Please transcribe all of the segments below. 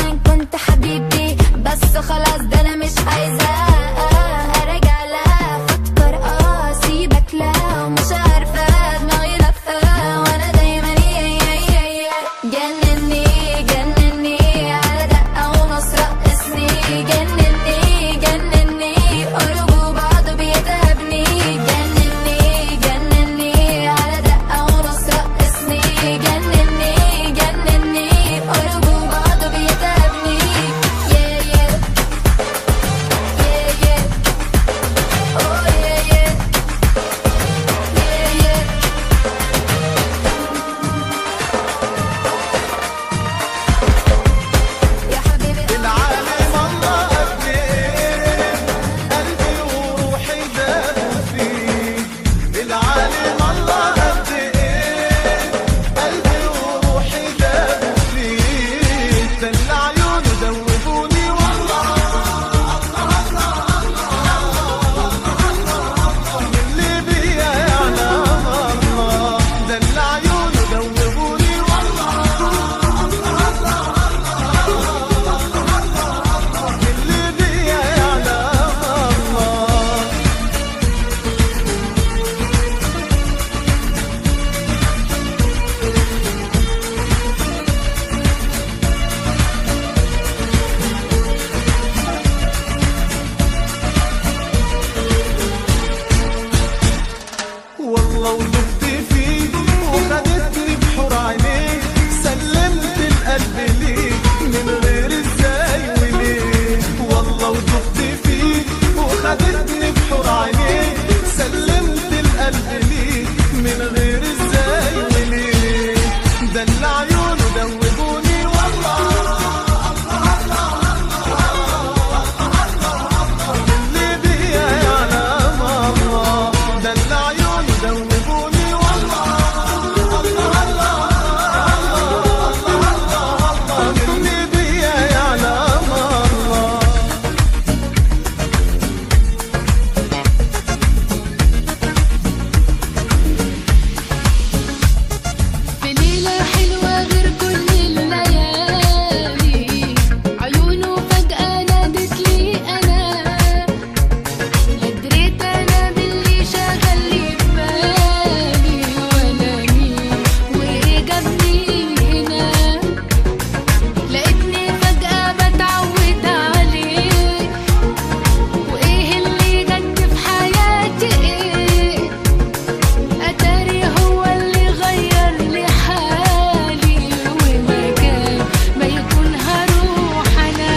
زمان كنت حبيبي بس خلاص ده انا مش عايزة ارجع لها فكر اه سيبك لا ومش عارفة دماغي لفة وانا دايما يا يا يا يا جنني جنني على دقة ونص رقصني جنني جنني قرب بعض بيتعبني جنني جنني على دقة ونص رقصني جنني جنني قرب بعض بيتعبني يا يا يا يا اوه يا يا يا يا يا حبيبي العالم الله قد ايه قلبي وروحي دابوا فيه العالم الله قد ايه قلبي وروحي دابوا فيه دل عيونه دوبوني والله اللي بيا يعلم الله دل عيونه دوبوني والله اللي بيا يعلم الله والله ودقت فيه وخدتني بحور عينيه سلمت القلب ليه من غير ازاي وليه والله ودقت فيه وخدتني بحور عينيه سلمت القلب ليه من غير ازاي وليه دل عيونه دوبوني والله اللي بيا يعلم الله دل عيونه دوبوني والله اللي بيا يعلم الله في ليلة حلوة غير كل الليالي عيونه فجأة نادت لي أنا قدرت أنا باللي شغل لي في بالي وأنا مين وإيه جابني هنا لقيتني فجأة بتعود عليه وإيه اللي جد في حياتي إيه أتاري هو اللي غير لي حالي ومكان ما يكون هروح أنا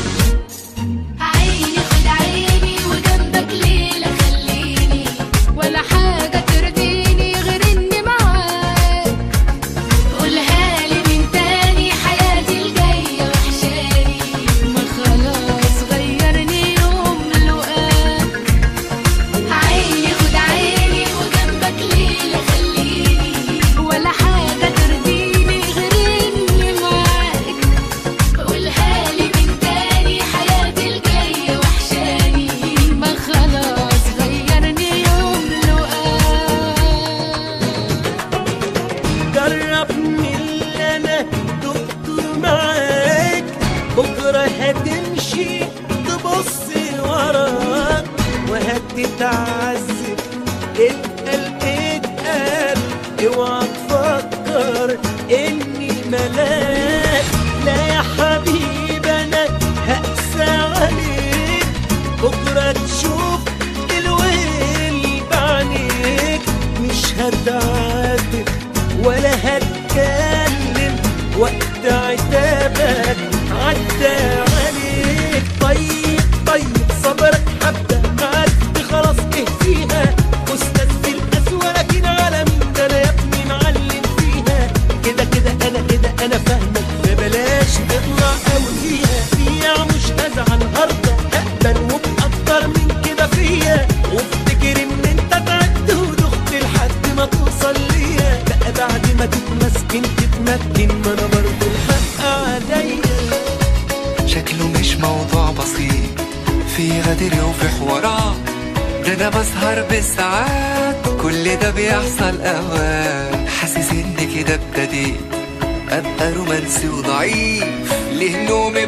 عيني خد عيني وجنبك ليلة خليني ولا حاجة ترضيني غير إني معاك قولها لي من تاني حياتي الجاية وحشاني ما خلاص غيرني يوم لقاك عيني خد عيني وجنبك ليلة خليني ولا حاجة ترضيني غير إني معاك قولها لي من تاني حياتي الجاية وحشاني ما خلاص غيرني يوم لقاك جربني اللي انا دقته معاك بكره هتمشي تبص وراك وهتتعذب اتقل اتقل اوعى تفكر اني ملاك لا يا حبيبي انا هقسى عليك بكره تشوف الويل بعينيك مش هتعاتب ولا هتكلم وقت عتابك عدى عليك طيب طيب صبرك هبدأ معاك دي خلاص اهديها استاذ في القسوة لكن على مين ده انا يا ابني معلم فيها كده كده انا كده انا فاهمك فبلاش تطلع قوي فيها فيها مش هزعل هرضى اقبل وبأكتر من كده فيا وافتكر ان انت تعبت ودخت لحد ما توصل ليا بقى بعد ما تتمسكن تتمكن ما انا برضه الحق عليا شكله مش موضوع بسيط في غدر وفي حوارات ده انا بسهر بالساعات كل ده بيحصل اوقات حاسس ان كده ابتديت ابقى رومانسي وضعيف ليه نومي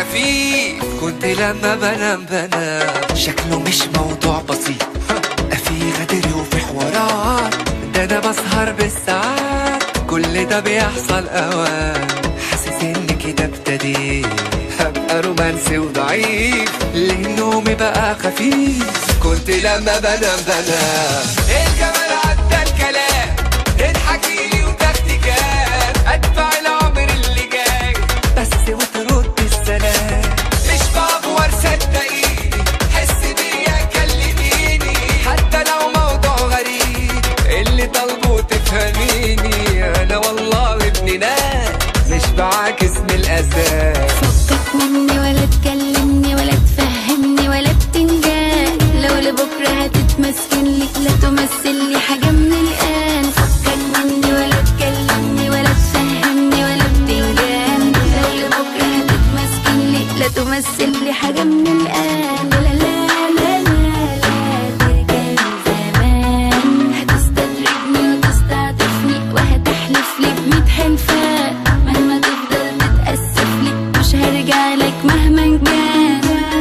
خفيف كنت لما بنام بنام شكله مش موضوع بسيط في غدر وفي حوارات ده انا بسهر بالساعات كل ده بيحصل اوان حاسس ان كده ابتديت هبقى رومانسي وضعيف ليه نومي بقى خفيف كنت لما بنام بنام الجمال عدى الكلام تضحكي لي وتكتكات ادفع العمر اللي جاي بس وترد السلام مش بعبور صدقيني حس بيا كلميني حتى لو موضوع غريب اللي طالبه تفهميني انا والله ابن ناس مش بعاكس من الاذان فكك مني ولا تكلمني ولا تفهمني ولا بتنجان لو لبكره هتتمسكن لي لا تمثل لي حاجه من الان فكك مني ولا تكلمني ولا تفهمني ولا بتنجان لو لبكره هتتمسكن لي لا تمثل لي حاجه من الان لا لا لا لا لا ده كان زمان هتستدرجني وتستعطفني وهتحلف لي بميت حلفان مهما تفضل تتأسف لي مش هرجع لك مهما كان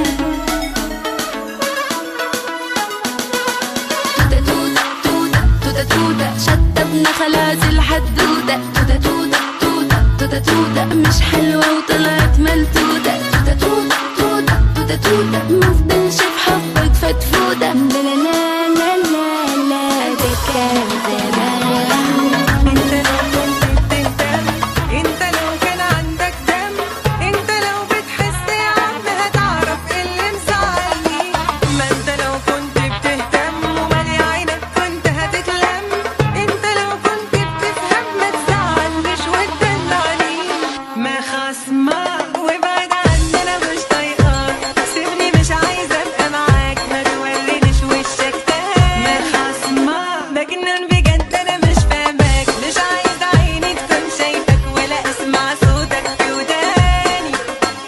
توتة توتة توتة توتة توتة شطبنا خلاص الحدودة توتة توتة توتة توتة توتة مش حلوة وطلعت ملتوتة توتة توتة توتة توتة توتة مفضلش في حبك فتفوتة لا لا لا لا لا لا ده كان زمان انت لو كنت بتهتم انت لو كان عندك دم انت لو بتحس يا عم هتعرف ايه اللي مزعلني ما انت لو كنت بتهتم ومالي عينك كنت هتتلم انت لو كنت بتفهم ما تزعلنيش وتدلعني ما خصمك وابعد عني انا مش طايقاك سيبني مش عايزه ابقى معاك ما تورينيش وشك تاني ما خصمك مجنون بجد انا مش فاهمك مش عايزه عيني تكون شايفك ولا اسمع صوتك في وداني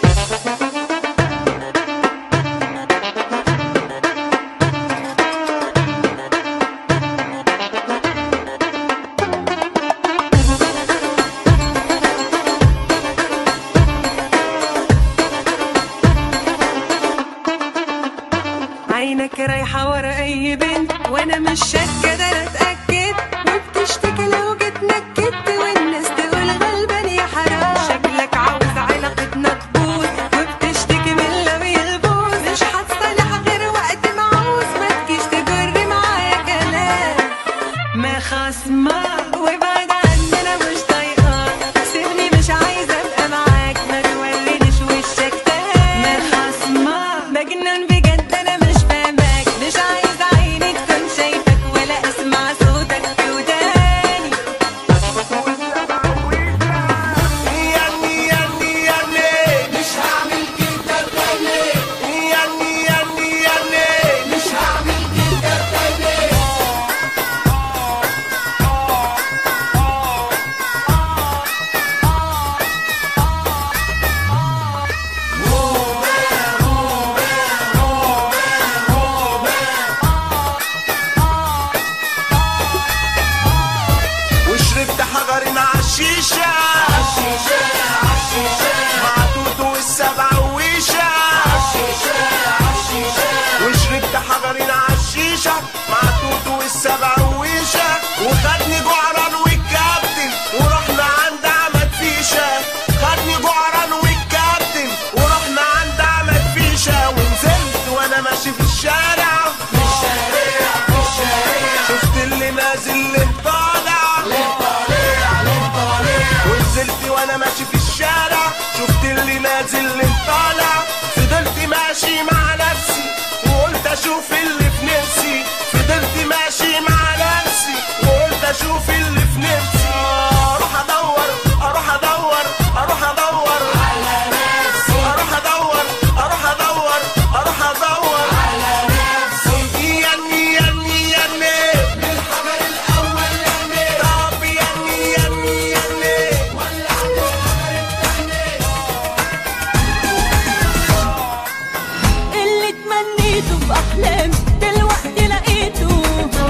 عينك رايحة ورا أي بنت وأنا مش شاكة ده أنا أتأكد وبتشتكي لو جيت نكدت والناس تقول غلبان يا حرام شكلك عاوز علاقتنا تبوظ وبتشتكي من لو يلبوظ مش هتصالح غير وقت ما عاوز ما تجيش تجري معايا كلام ما خصمك وابعد عني انا مش طايقاك سيبني مش عايزه ابقى معاك ما تورينيش وشك تاني ما خصمك مجنون بجد انا مش فاهمك مش عايزه عيني تكون شايفك ولا اسمع صوتك في وداني يعني يعني يعني مش هعمل كده تاني يعني يعني يعني مش هعمل كده تاني وشربت حجر مع الشيشة مع توتو والسبع ويشة وشربت حجر مع الشيشة مع توتو والسبع ويشة وخدني جعران والكابتن ورحنا عند عمد فيشة خدني جعران والكابتن ورحنا عند عمد فيشة ونزلت وانا ماشي في الشارع شفت اللي نازل اللي طالع ونزلت وانا ماشي في الشارع شفت اللي نازل اللي طالع فضلت ماشي مع نفسي وقلت اشوف اللي في نفسي فضلت ماشي مع نفسي وقلت اشوف اللي في نفسي اروح ادور اروح ادور اروح ادور على نفسي اروح ادور اروح ادور اروح ادور على نفسي يني يني يني بالحجر الاول يني طب يني يني يني اللي تمنيته في احلامي دلوقتي لقيته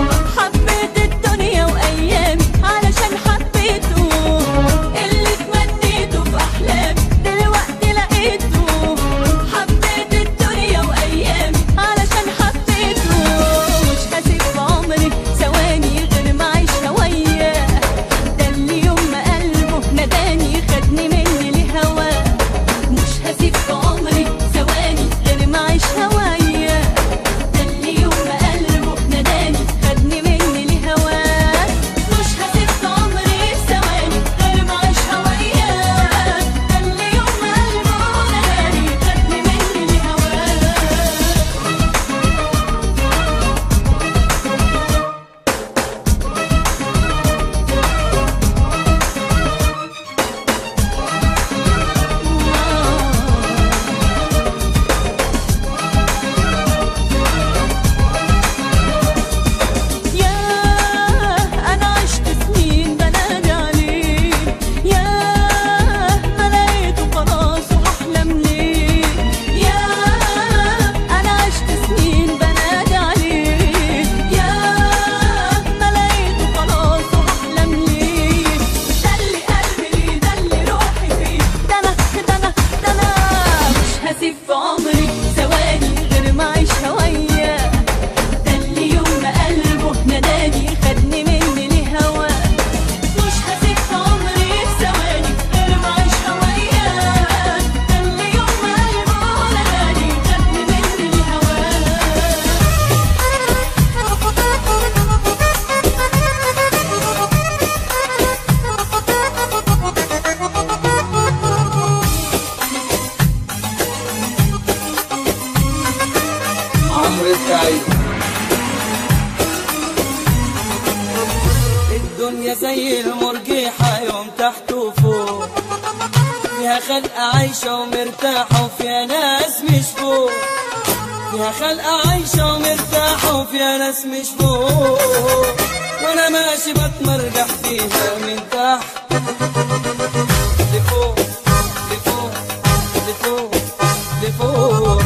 عمرو السعيد الدنيا زي المرجيحة يوم تحت وفوق فيها خلقة عايشة ومرتاحة وفيها ناس مش فوق فيها خلقة عايشة ومرتاحة وفيها ناس مش فوق وانا ماشي بتمرجح فيها من تحت لفوق لفوق لفوق لفوق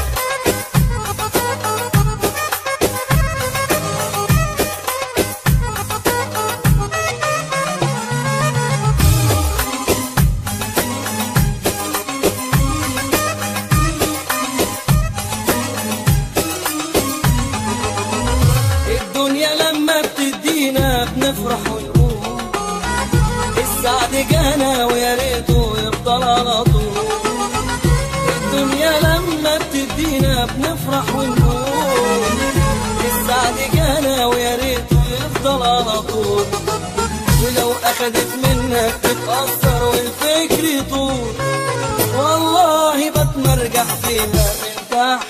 الدنيا لما بتدينا بنفرح ونقول السعد جانا ويا ريته يفضل على طول الدنيا لما بتدينا بنفرح ونقول السعد جانا ويا ريته يفضل على طول ولو اخدت منك تتأثر والفكر يطول والله بتمرجح فيها من تحت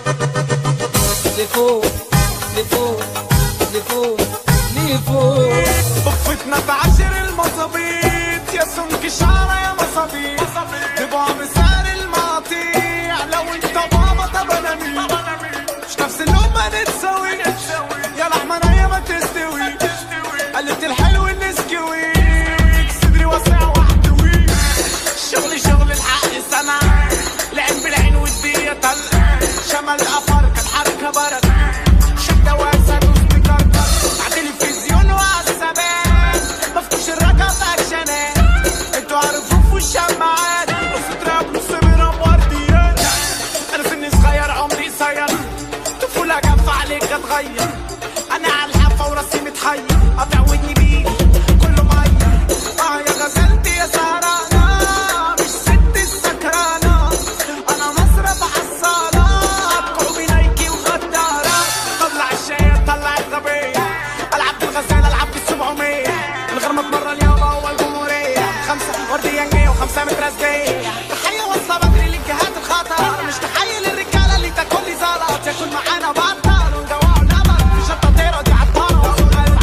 لفوق لفوق لفوق لفوق بفتنا بعشر المصابيط يا سمك شعرة يا مصابيط تبقى بسعر المقاطيع لو انت بابا طب انا مين مش نفس اللقمة نتساوي يا لحمة نية ما تستوي قلت الحلو النسكوي صدري واسع وحدوي شغلي شغل الحق سنة العين بالعين والدية طلق شمال الأفارقة الحركة بركة شدة واسد وسبيكر على تلفزيون وعلى الثبات مفتوش الرقم اكشنات انتوا عارفين في الشماعات نص تراب نص برام ورديات انا سني صغير عمري قصير طفولة جافة عليك اتغير انا على الحافة وراسي متحير قاطع ودني بيه كله مية اه يا غزلتي يا سهرانة مش ست السكرانة انا مصرف حصالة كعوبي نايكي وغدارة طلع الشاي طلع الغبية العب بالغزالة العب بالسبعمية من غير ما اتمرن يابا هو الجمهورية خمسة ورديانجية وخمسة مترازجية تحية واصلة بدري للجهات الخطر مش تحية للرجالة اللي تاكل لي زلط ياكل معانا بطل ونجوعه لبن في شطة طيرة دي عطارة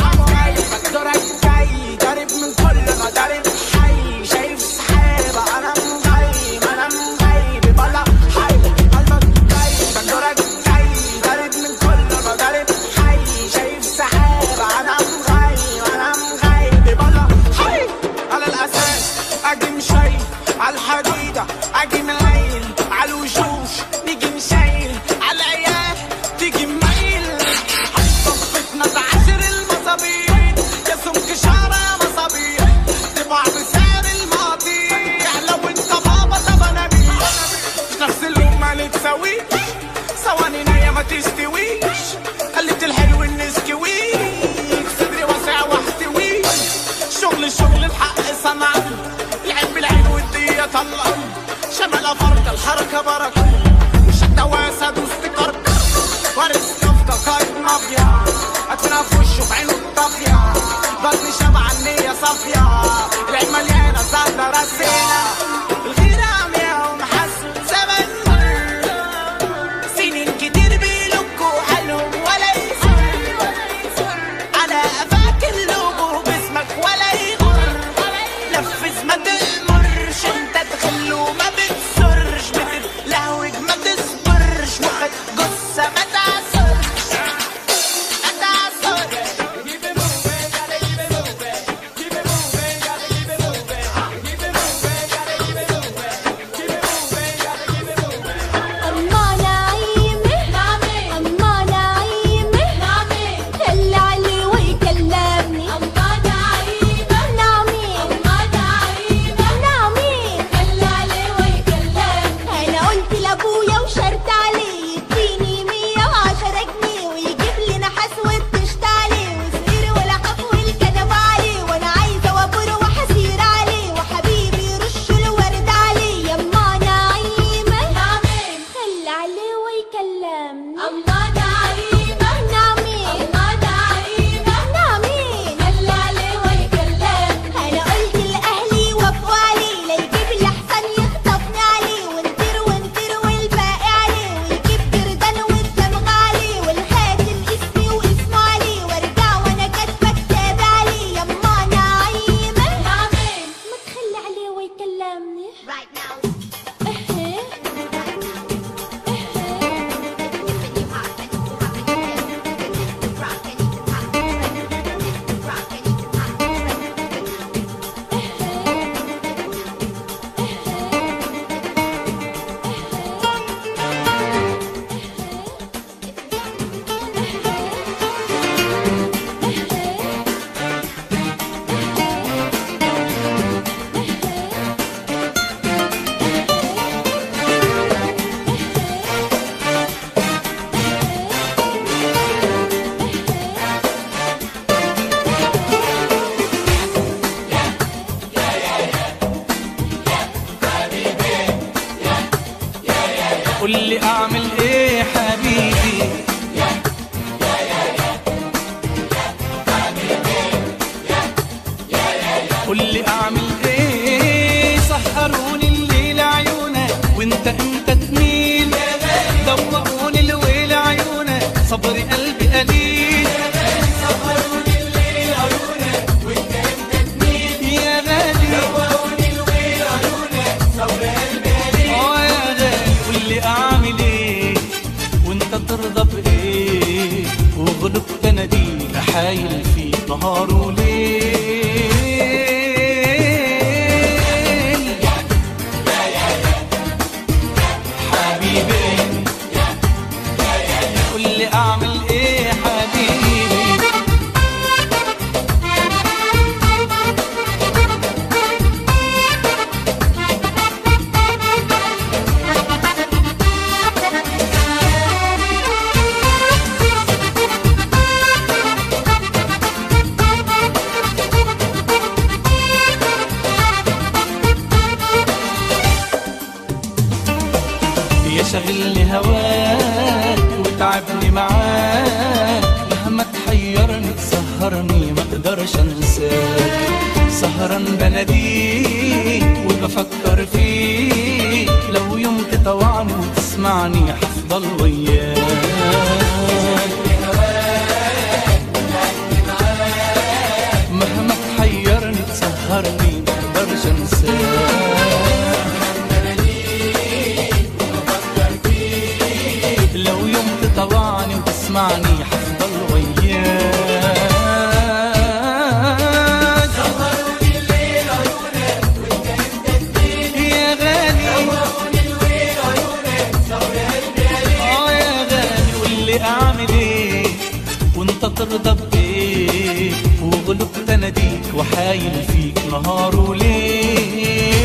دورك جاي ضارب من كل مضارب حي شايف سحابة أنا مغيب أنا مغيب بلا حي قلبك جاي دورك جاي ضارب من كل مضارب حي شايف سحابة أنا مغيب أنا مغيب بلا حي على الأساس أجي مشي على الحديدة أجي مايل على الوشوش نيجي نشيل على العيال تيجي مايل صفتنا بعشر المصابيح يا سمك شعرة يا مصابيح تبع بسعر المقاطيع لو انت بابا طب انا مين مش نفس اللقمة اللي تساويش ثواني نية ما تستويش خليت الحلو النسكويك صدري واسع واحتويش شغل شغل الحق صنع العين بالعين والدية طلع شمال فرق الحركة بركة شدة واسد وسط وارث نفطة قايد مافيا اتنا في وشه في عينه الطافية بطني شبع النية صافية العين مليانة زهرة رسينة الغيرة عمياء ومحسن زمن مر سنين كتير بيلكوا حالهم ولا يسر على قفاك اللوجو باسمك ولا يغر نفذ ما تأمرش انت تخل وما بتسرش بتتلهوج ما تصبرش مخك جثة ما تعصرش ما تعصرش أما نعيمة أما نعيمة خلي علي ويكلمني أما نعيمة نعمين أما نعيمة نعمين خلي علي ويكلمني أنا قلت لأبويا وشرت عليه يديني قول لي اعمل ايه حبيبي قول لي اعمل ايه سهروني الليل عيونك وانت امتى تميل دوقوني الويل عيونك صبري قلبي قليل يا غالي اه يا غالي قول لي اعمل ايه وانت ترضى بايه وغلبت انا دي حايل في نهار وليل حبيبي قول لي اعمل ايه حبيبي يا شغلني هواك وتعبني معاك مهما تحيرني تسهرني ما اقدرش انساك سهران بناديك وبفكر فيك لو يوم تطوعني وتسمعني هفضل وياك مهما تحيرني تسهرني ما اقدرش انساك لو يوم تطوعني وتسمعني حفضل وياك يا غالي اه يا غالي قول لي اعمل ايه وانت ترضى بايه وغلبت اناديك وحايل فيك نهار وليل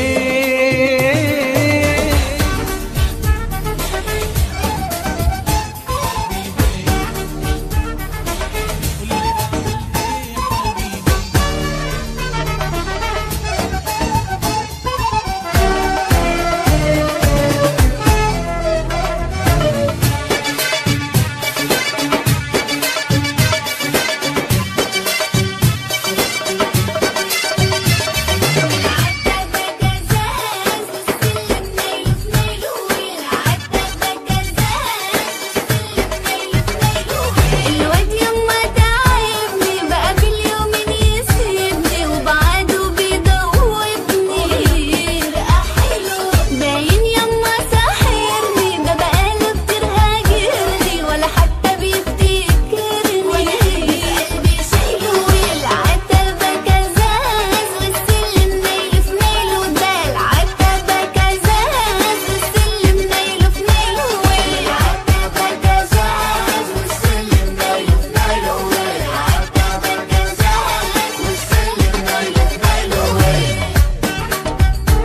الواد يما تعبني بقى باليومين يسيبني وبعده بيدوبني باين يما ساحرني ده بقاله كتير هاجرني ولا حتى بيفتكرني قلبي شايله والعتبة كزاز والسلم نايل في نايله ده العتبة كزاز والسلم نايله في نايله والعتبة كزاز والسلم نايله في نايله والعتبة كزاز والسلم نايله في نايله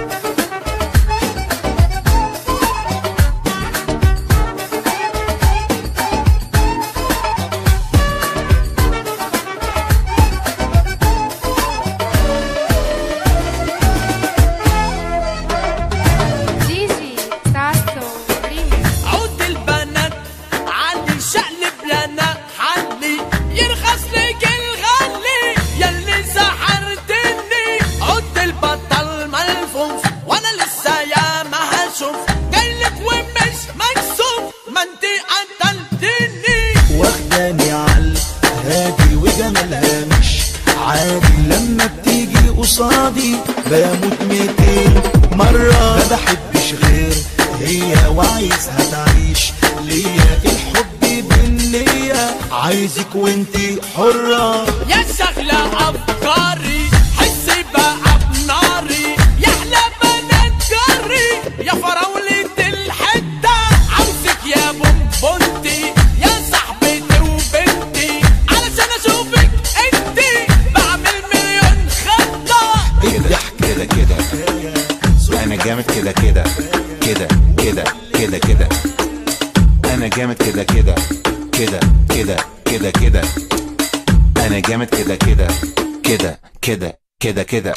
جيجي ساسو ريميكس عود البنات علي شقلب لنا حلي يرخص لك الغلي يلي سحرتني عود البطل ملفوف وانا لسه يا ما هشوف جايلك ومش مكسوف ما انت قتلتني واخداني عال هادي وجمالها مش عادي لما بتيجي قصادي بموت ميتين مرة ما بحبش غير هي وعايزها تعيش ليا الحب بالنية عايزك وانتي حرة يا شغلة أفكاري حسي بقى بناري يا أحلى بنات جري يا فراولة الحتة عاوزك يا بونبونتي يا صاحبتي وبنتي علشان أشوفك انتي بعمل مليون خطة كده كده كده انا جامد كده كده كده كده كده كده انا جامد كده كده كده كده كده كده انا جامد كده كده كده كده كده كده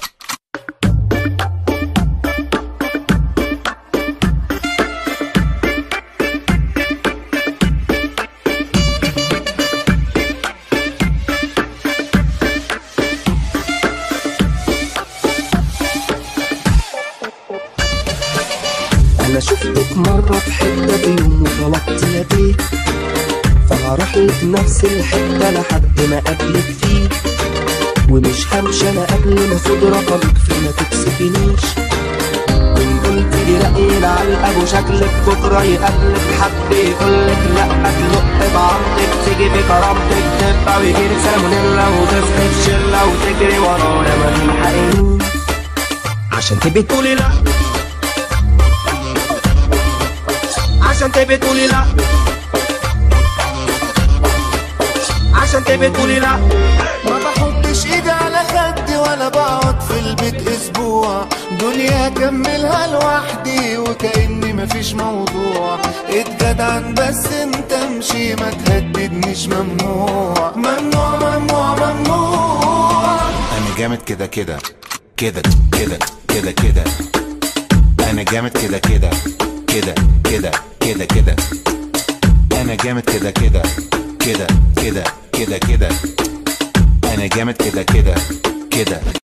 انا شفتك مرة في حتة في يوم وطلبت يا بيه فهروح لك نفس الحتة لحد ما اقابلك فيه ومش همشي انا قبل ما اخد رقمك فما تكسفنيش وان قلت لي رأيي لعلقة وشكلك بكرة يقابلك حد يقولك لا تلق بعضك تيجي بكرامتك تبقى ويجيلك سالمونيلا وتصحي في شلة وتجري ورايا ما تلحقنيش عشان تبقي تقولي لا عشان تبقي تقولي لا عشان تبقي تقولي لا ما بحطش ايدي على خدي ولا بقعد في البيت اسبوع دنيا اكملها لوحدي وكأني مفيش موضوع اتجدعن بس انت امشي ما تهددنيش ممنوع ممنوع ممنوع ممنوع انا جامد كده كده كده كده كده كده انا جامد كده كده كده كده كده كده انا جامد كده كده كده كده كده كده انا جامد كده كده كده